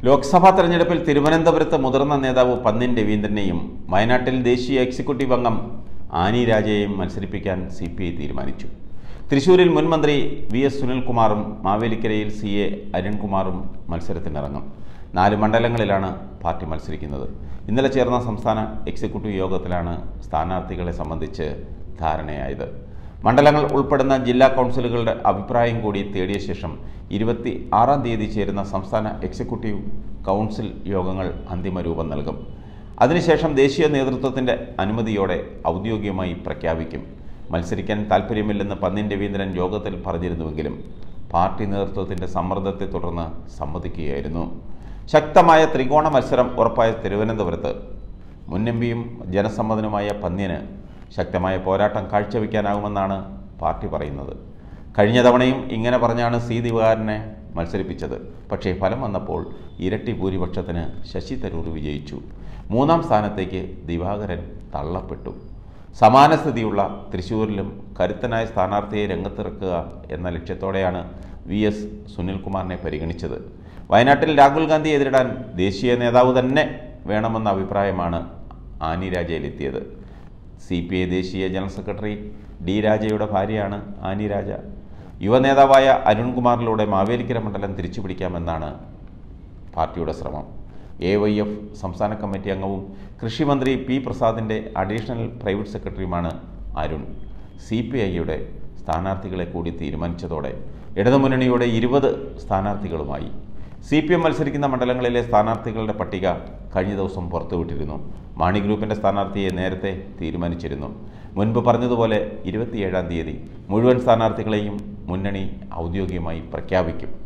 ലോക്സഭാ തെരഞ്ഞെടുപ്പിൽ തിരുവനന്തപുരത്ത് മുതിർന്ന നേതാവ് പന്നിൻ രവീന്ദ്രനെയും വയനാട്ടിൽ ദേശീയ എക്സിക്യൂട്ടീവ് അംഗം ആനി രാജയെയും മത്സരിപ്പിക്കാൻ സി പി ഐ തീരുമാനിച്ചു തൃശൂരിൽ മുൻ മന്ത്രി വി എസ് സുനിൽകുമാറും മാവേലിക്കരയിൽ സി എ അരുൺകുമാറും മത്സരത്തിനിറങ്ങും നാല് മണ്ഡലങ്ങളിലാണ് പാർട്ടി മത്സരിക്കുന്നത് ഇന്നലെ ചേർന്ന സംസ്ഥാന എക്സിക്യൂട്ടീവ് യോഗത്തിലാണ് സ്ഥാനാർത്ഥികളെ സംബന്ധിച്ച് ധാരണയായത് മണ്ഡലങ്ങൾ ഉൾപ്പെടുന്ന ജില്ലാ കൗൺസിലുകളുടെ അഭിപ്രായം കൂടി തേടിയ ശേഷം ഇരുപത്തി ആറാം തീയതി ചേരുന്ന സംസ്ഥാന എക്സിക്യൂട്ടീവ് കൗൺസിൽ യോഗങ്ങൾ അന്തിമ രൂപം നൽകും അതിനുശേഷം ദേശീയ നേതൃത്വത്തിൻ്റെ അനുമതിയോടെ ഔദ്യോഗികമായി പ്രഖ്യാപിക്കും മത്സരിക്കാൻ താൽപ്പര്യമില്ലെന്ന് പന്നിൻ രവീന്ദ്രൻ യോഗത്തിൽ പറഞ്ഞിരുന്നുവെങ്കിലും പാർട്ടി നേതൃത്വത്തിൻ്റെ സമ്മർദ്ദത്തെ തുടർന്ന് സമ്മതിക്കുകയായിരുന്നു ശക്തമായ ത്രികോണ മത്സരം ഉറപ്പായ തിരുവനന്തപുരത്ത് മുൻ എം പിയും ജനസമ്മതനുമായ പന്ന്യന് ശക്തമായ പോരാട്ടം കാഴ്ചവെക്കാനാകുമെന്നാണ് പാർട്ടി പറയുന്നത് കഴിഞ്ഞ തവണയും ഇങ്ങനെ പറഞ്ഞാണ് സി ദിവാകരനെ മത്സരിപ്പിച്ചത് പക്ഷേ ഫലം വന്നപ്പോൾ ഇരട്ടി ഭൂരിപക്ഷത്തിന് ശശി തരൂർ വിജയിച്ചു മൂന്നാം സ്ഥാനത്തേക്ക് ദിവാകരൻ തള്ളപ്പെട്ടു സമാന സ്ഥിതിയുള്ള തൃശ്ശൂരിലും കരുത്തനായ സ്ഥാനാർത്ഥിയെ രംഗത്തിറക്കുക എന്ന ലക്ഷ്യത്തോടെയാണ് വി എസ് സുനിൽകുമാറിനെ പരിഗണിച്ചത് വയനാട്ടിൽ രാഹുൽ ഗാന്ധിയെ എതിരിടാൻ ദേശീയ നേതാവ് തന്നെ വേണമെന്ന അഭിപ്രായമാണ് ആനി രാജയിലെത്തിയത് സി പി ഐ ദേശീയ ജനറൽ സെക്രട്ടറി ഡി രാജയുടെ ഭാര്യയാണ് ആനി രാജ യുവനേതാവായ അരുൺകുമാറിലൂടെ മാവേലിക്കര മണ്ഡലം തിരിച്ചുപിടിക്കാമെന്നാണ് പാർട്ടിയുടെ ശ്രമം എ വൈ എഫ് സംസ്ഥാന കമ്മിറ്റി അംഗവും കൃഷിമന്ത്രി പി പ്രസാദിൻ്റെ അഡീഷണൽ പ്രൈവറ്റ് സെക്രട്ടറിയുമാണ് അരുൺ സി പി ഐയുടെ സ്ഥാനാർത്ഥികളെ കൂടി തീരുമാനിച്ചതോടെ ഇടതുമുന്നണിയുടെ ഇരുപത് സ്ഥാനാർത്ഥികളുമായി സി പി എം മത്സരിക്കുന്ന മണ്ഡലങ്ങളിലെ സ്ഥാനാർത്ഥികളുടെ പട്ടിക കഴിഞ്ഞ ദിവസം പുറത്തുവിട്ടിരുന്നു മാണി ഗ്രൂപ്പിൻ്റെ സ്ഥാനാർത്ഥിയെ നേരത്തെ തീരുമാനിച്ചിരുന്നു മുൻപ് പറഞ്ഞതുപോലെ ഇരുപത്തിയേഴാം തീയതി മുഴുവൻ സ്ഥാനാർത്ഥികളെയും മുന്നണി ഔദ്യോഗികമായി പ്രഖ്യാപിക്കും